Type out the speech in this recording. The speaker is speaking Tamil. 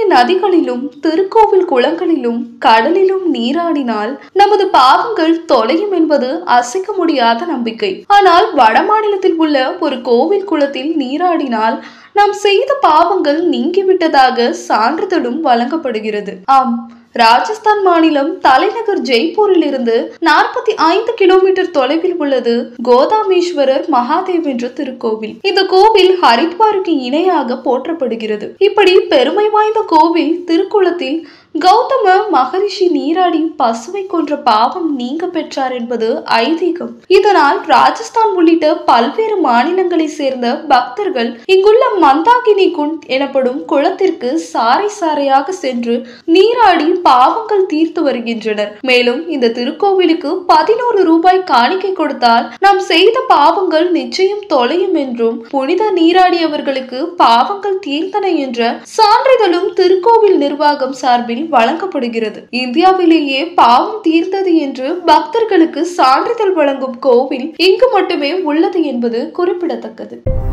நதிகளிலும் திருக்கோவில் குளங்களிலும் கடலிலும் நீராடினால் நமது பாவங்கள் தொலையும் என்பது அசைக்க முடியாத நம்பிக்கை ஆனால் வடமாநிலத்தில் உள்ள ஒரு கோவில் குளத்தில் நீராடினால் நாம் செய்த பாவங்கள் நீங்கிவிட்டதாக சான்றிதழும் வழங்கப்படுகிறது ஆம் ராஜஸ்தான் மாநிலம் தலைநகர் ஜெய்ப்பூரில் இருந்து நாற்பத்தி ஐந்து கிலோமீட்டர் தொலைவில் உள்ளது கோதாமேஸ்வரர் மகாதேவ் என்ற திருக்கோவில் இந்த கோவில் ஹரித்வாருக்கு இணையாக போற்றப்படுகிறது இப்படி பெருமை வாய்ந்த கோவில் திருக்குளத்தில் கௌதம மகரிஷி நீராடி பசுவை கொன்ற பாவம் நீங்க பெற்றார் என்பது ஐதீகம் இதனால் ராஜஸ்தான் உள்ளிட்ட பல்வேறு மாநிலங்களை சேர்ந்த பக்தர்கள் இங்குள்ள மந்தாகினி குண்ட் எனப்படும் குளத்திற்கு சாறை சாறையாக சென்று நீராடி பாவங்கள் தீர்த்து வருகின்றனர் மேலும் இந்த திருக்கோவிலுக்கு பதினோரு ரூபாய் காணிக்கை கொடுத்தால் நாம் செய்த பாவங்கள் நிச்சயம் தொலையும் என்றும் புனித நீராடியவர்களுக்கு பாவங்கள் தீர்ந்தன என்ற சான்றிதழும் திருக்கோவில் நிர்வாகம் சார்பில் வழங்கப்படுகிறது இந்தியாவிலேயே பாவம் தீர்ந்தது என்று பக்தர்களுக்கு சான்றிதழ் வழங்கும் கோவில் இங்கு மட்டுமே உள்ளது என்பது குறிப்பிடத்தக்கது